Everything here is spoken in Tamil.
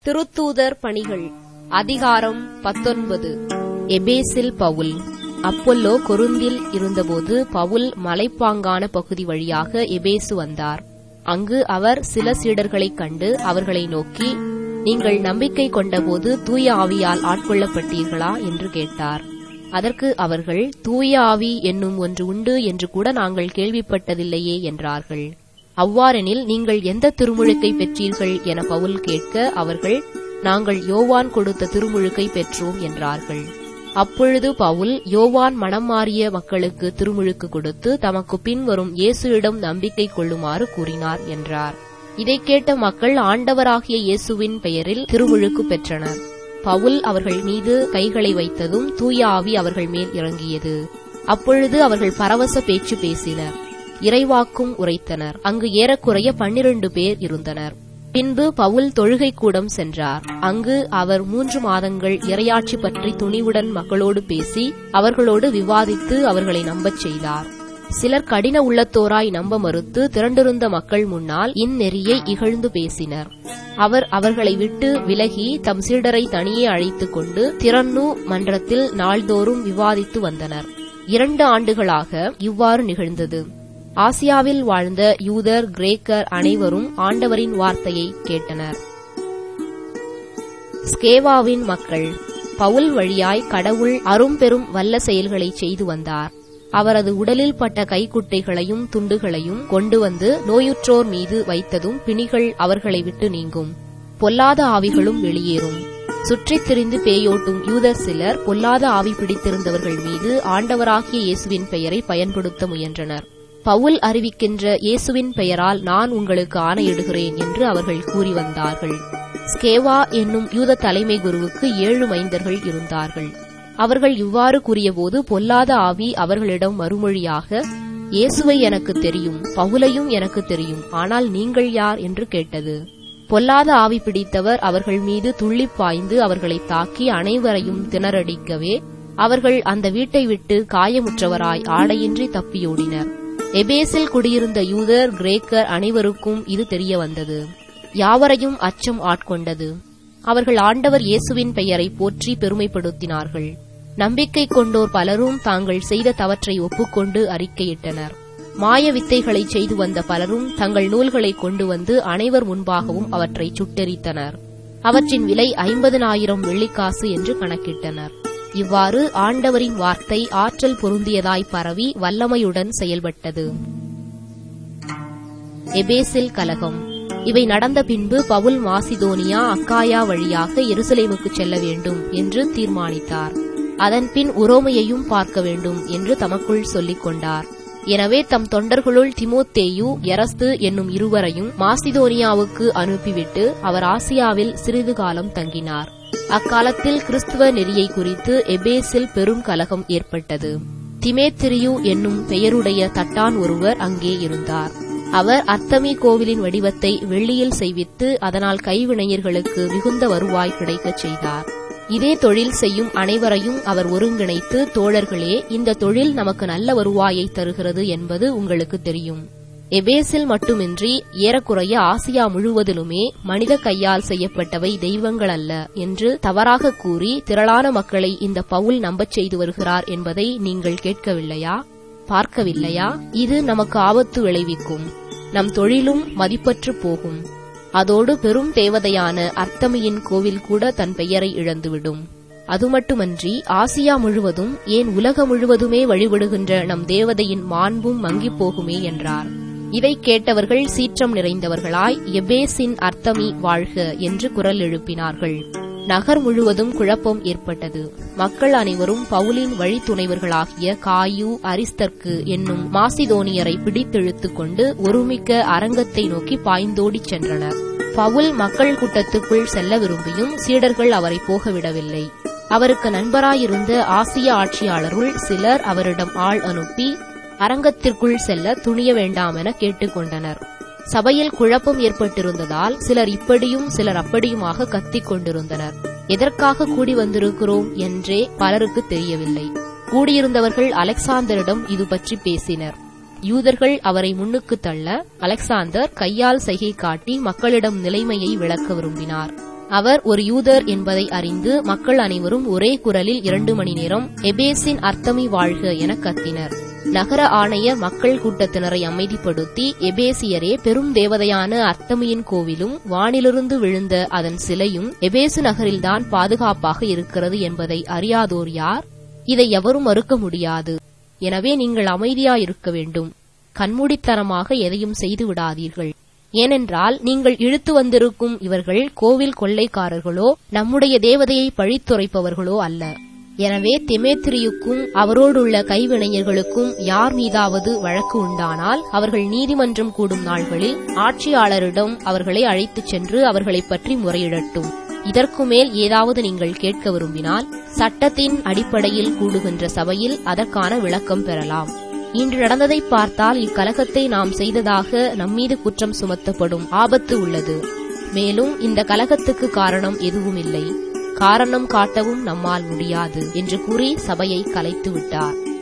திருத்தூதர் பணிகள் அதிகாரம் பத்தொன்பது எபேசில் பவுல் அப்பொல்லோ கொருந்தில் இருந்தபோது பவுல் மலைப்பாங்கான பகுதி வழியாக எபேசு வந்தார் அங்கு அவர் சில சீடர்களைக் கண்டு அவர்களை நோக்கி நீங்கள் நம்பிக்கை கொண்டபோது தூய ஆவியால் ஆட்கொள்ளப்பட்டீர்களா என்று கேட்டார் அதற்கு அவர்கள் தூய ஆவி என்னும் ஒன்று உண்டு என்று கூட நாங்கள் கேள்விப்பட்டதில்லையே என்றார்கள் அவ்வாறெனில் நீங்கள் எந்த திருமுழுக்கை பெற்றீர்கள் என பவுல் கேட்க அவர்கள் நாங்கள் யோவான் கொடுத்த திருமுழுக்கை பெற்றோம் என்றார்கள் அப்பொழுது பவுல் யோவான் மனம் மாறிய மக்களுக்கு திருமுழுக்கு கொடுத்து தமக்கு பின்வரும் இயேசுவிடம் நம்பிக்கை கொள்ளுமாறு கூறினார் என்றார் இதைக் கேட்ட மக்கள் ஆண்டவராகிய இயேசுவின் பெயரில் திருமுழுக்கு பெற்றனர் பவுல் அவர்கள் மீது கைகளை வைத்ததும் தூய ஆவி அவர்கள் மேல் இறங்கியது அப்பொழுது அவர்கள் பரவச பேச்சு பேசினர் இறைவாக்கும் உரைத்தனர் அங்கு ஏறக்குறைய பன்னிரண்டு பேர் இருந்தனர் பின்பு பவுல் தொழுகை கூடம் சென்றார் அங்கு அவர் மூன்று மாதங்கள் இரையாட்சி பற்றி துணிவுடன் மக்களோடு பேசி அவர்களோடு விவாதித்து அவர்களை நம்பச் செய்தார் சிலர் கடின உள்ளத்தோராய் நம்ப மறுத்து திரண்டிருந்த மக்கள் முன்னால் இந்நெறியை இகழ்ந்து பேசினர் அவர் அவர்களை விட்டு விலகி தம் சீடரை தனியே அழைத்துக் கொண்டு திறன்னு மன்றத்தில் நாள்தோறும் விவாதித்து வந்தனர் இரண்டு ஆண்டுகளாக இவ்வாறு நிகழ்ந்தது ஆசியாவில் வாழ்ந்த யூதர் கிரேக்கர் அனைவரும் ஆண்டவரின் வார்த்தையை கேட்டனர் ஸ்கேவாவின் மக்கள் பவுல் வழியாய் கடவுள் அரும்பெரும் வல்ல செயல்களை செய்து வந்தார் அவரது உடலில் பட்ட கைக்குட்டைகளையும் துண்டுகளையும் கொண்டு வந்து நோயுற்றோர் மீது வைத்ததும் பிணிகள் அவர்களை விட்டு நீங்கும் பொல்லாத ஆவிகளும் வெளியேறும் சுற்றித் திரிந்து பேயோட்டும் யூதர் சிலர் பொல்லாத ஆவி பிடித்திருந்தவர்கள் மீது ஆண்டவராகிய இயேசுவின் பெயரை பயன்படுத்த முயன்றனர் பவுல் அறிவிக்கின்ற இயேசுவின் பெயரால் நான் உங்களுக்கு ஆணையிடுகிறேன் என்று அவர்கள் கூறி வந்தார்கள் ஸ்கேவா என்னும் யூத தலைமை குருவுக்கு ஏழு மைந்தர்கள் இருந்தார்கள் அவர்கள் இவ்வாறு கூறியபோது பொல்லாத ஆவி அவர்களிடம் மறுமொழியாக இயேசுவை எனக்கு தெரியும் பவுலையும் எனக்கு தெரியும் ஆனால் நீங்கள் யார் என்று கேட்டது பொல்லாத ஆவி பிடித்தவர் அவர்கள் மீது துள்ளிப் பாய்ந்து அவர்களை தாக்கி அனைவரையும் திணறடிக்கவே அவர்கள் அந்த வீட்டை விட்டு காயமுற்றவராய் ஆடையின்றி தப்பியோடினர் எபேசில் குடியிருந்த யூதர் கிரேக்கர் அனைவருக்கும் இது தெரிய வந்தது யாவரையும் அச்சம் ஆட்கொண்டது அவர்கள் ஆண்டவர் இயேசுவின் பெயரை போற்றி பெருமைப்படுத்தினார்கள் நம்பிக்கை கொண்டோர் பலரும் தாங்கள் செய்த தவற்றை ஒப்புக்கொண்டு அறிக்கையிட்டனர் மாய வித்தைகளை செய்து வந்த பலரும் தங்கள் நூல்களை கொண்டு வந்து அனைவர் முன்பாகவும் அவற்றை சுட்டெரித்தனர் அவற்றின் விலை ஐம்பதனாயிரம் வெள்ளிக்காசு என்று கணக்கிட்டனர் இவ்வாறு ஆண்டவரின் வார்த்தை ஆற்றல் பொருந்தியதாய் பரவி வல்லமையுடன் செயல்பட்டது எபேசில் கலகம் இவை நடந்த பின்பு பவுல் மாசிதோனியா அக்காயா வழியாக எருசலேமுக்கு செல்ல வேண்டும் என்று தீர்மானித்தார் அதன்பின் உரோமையையும் பார்க்க வேண்டும் என்று தமக்குள் சொல்லிக் கொண்டார் எனவே தம் தொண்டர்களுள் திமோத்தேயு எரஸ்து என்னும் இருவரையும் மாசிதோனியாவுக்கு அனுப்பிவிட்டு அவர் ஆசியாவில் சிறிது காலம் தங்கினார் அக்காலத்தில் கிறிஸ்துவ நெறியை குறித்து எபேசில் பெரும் கலகம் ஏற்பட்டது திமேத்திரியு என்னும் பெயருடைய தட்டான் ஒருவர் அங்கே இருந்தார் அவர் அர்த்தமி கோவிலின் வடிவத்தை வெள்ளியில் செய்வித்து அதனால் கைவினைஞர்களுக்கு மிகுந்த வருவாய் கிடைக்கச் செய்தார் இதே தொழில் செய்யும் அனைவரையும் அவர் ஒருங்கிணைத்து தோழர்களே இந்த தொழில் நமக்கு நல்ல வருவாயை தருகிறது என்பது உங்களுக்கு தெரியும் எபேசில் மட்டுமின்றி ஏறக்குறைய ஆசியா முழுவதிலுமே மனித கையால் செய்யப்பட்டவை தெய்வங்கள் அல்ல என்று தவறாக கூறி திரளான மக்களை இந்த பவுல் நம்பச் செய்து வருகிறார் என்பதை நீங்கள் கேட்கவில்லையா பார்க்கவில்லையா இது நமக்கு ஆபத்து விளைவிக்கும் நம் தொழிலும் மதிப்பற்று போகும் அதோடு பெரும் தேவதையான அர்த்தமியின் கோவில் கூட தன் பெயரை இழந்துவிடும் அது மட்டுமன்றி ஆசியா முழுவதும் ஏன் உலகம் முழுவதுமே வழிபடுகின்ற நம் தேவதையின் மாண்பும் மங்கிப் போகுமே என்றார் இதை கேட்டவர்கள் சீற்றம் நிறைந்தவர்களாய் எபேசின் அர்த்தமி வாழ்க என்று குரல் எழுப்பினார்கள் நகர் முழுவதும் குழப்பம் ஏற்பட்டது மக்கள் அனைவரும் பவுலின் வழித்துணைவர்களாகிய காயு அரிஸ்தர்க்கு என்னும் மாசிதோனியரை பிடித்தெழுத்துக் கொண்டு ஒருமிக்க அரங்கத்தை நோக்கி பாய்ந்தோடிச் சென்றனர் பவுல் மக்கள் கூட்டத்துக்குள் செல்ல விரும்பியும் சீடர்கள் அவரை போகவிடவில்லை அவருக்கு நண்பராயிருந்த ஆசிய ஆட்சியாளருள் சிலர் அவரிடம் ஆள் அனுப்பி அரங்கத்திற்குள் செல்ல துணிய வேண்டாமென கேட்டுக்கொண்டனர் சபையில் குழப்பம் ஏற்பட்டிருந்ததால் சிலர் இப்படியும் சிலர் அப்படியுமாக கத்திக் கொண்டிருந்தனர் எதற்காக கூடி வந்திருக்கிறோம் என்றே பலருக்கு தெரியவில்லை கூடியிருந்தவர்கள் அலெக்சாந்தரிடம் இது பற்றி பேசினர் யூதர்கள் அவரை முன்னுக்கு தள்ள அலெக்சாந்தர் கையால் சைகை காட்டி மக்களிடம் நிலைமையை விளக்க விரும்பினார் அவர் ஒரு யூதர் என்பதை அறிந்து மக்கள் அனைவரும் ஒரே குரலில் இரண்டு மணி நேரம் எபேசின் அர்த்தமி வாழ்க என கத்தினர் நகர ஆணையர் மக்கள் கூட்டத்தினரை அமைதிப்படுத்தி எபேசியரே பெரும் தேவதையான அர்த்தமியின் கோவிலும் வானிலிருந்து விழுந்த அதன் சிலையும் எபேசு நகரில்தான் பாதுகாப்பாக இருக்கிறது என்பதை அறியாதோர் யார் இதை எவரும் மறுக்க முடியாது எனவே நீங்கள் அமைதியாயிருக்க வேண்டும் கண்மூடித்தனமாக எதையும் செய்து விடாதீர்கள் ஏனென்றால் நீங்கள் இழுத்து வந்திருக்கும் இவர்கள் கோவில் கொள்ளைக்காரர்களோ நம்முடைய தேவதையை பழித்துரைப்பவர்களோ அல்ல எனவே தெமேத்திரியுக்கும் அவரோடுள்ள கைவினைஞர்களுக்கும் யார் மீதாவது வழக்கு உண்டானால் அவர்கள் நீதிமன்றம் கூடும் நாள்களில் ஆட்சியாளரிடம் அவர்களை அழைத்துச் சென்று அவர்களைப் பற்றி முறையிடட்டும் இதற்கு மேல் ஏதாவது நீங்கள் கேட்க விரும்பினால் சட்டத்தின் அடிப்படையில் கூடுகின்ற சபையில் அதற்கான விளக்கம் பெறலாம் இன்று நடந்ததை பார்த்தால் இக்கலகத்தை நாம் செய்ததாக நம்மீது குற்றம் சுமத்தப்படும் ஆபத்து உள்ளது மேலும் இந்த கலகத்துக்கு காரணம் எதுவும் இல்லை காரணம் காட்டவும் நம்மால் முடியாது என்று கூறி சபையை கலைத்து விட்டார்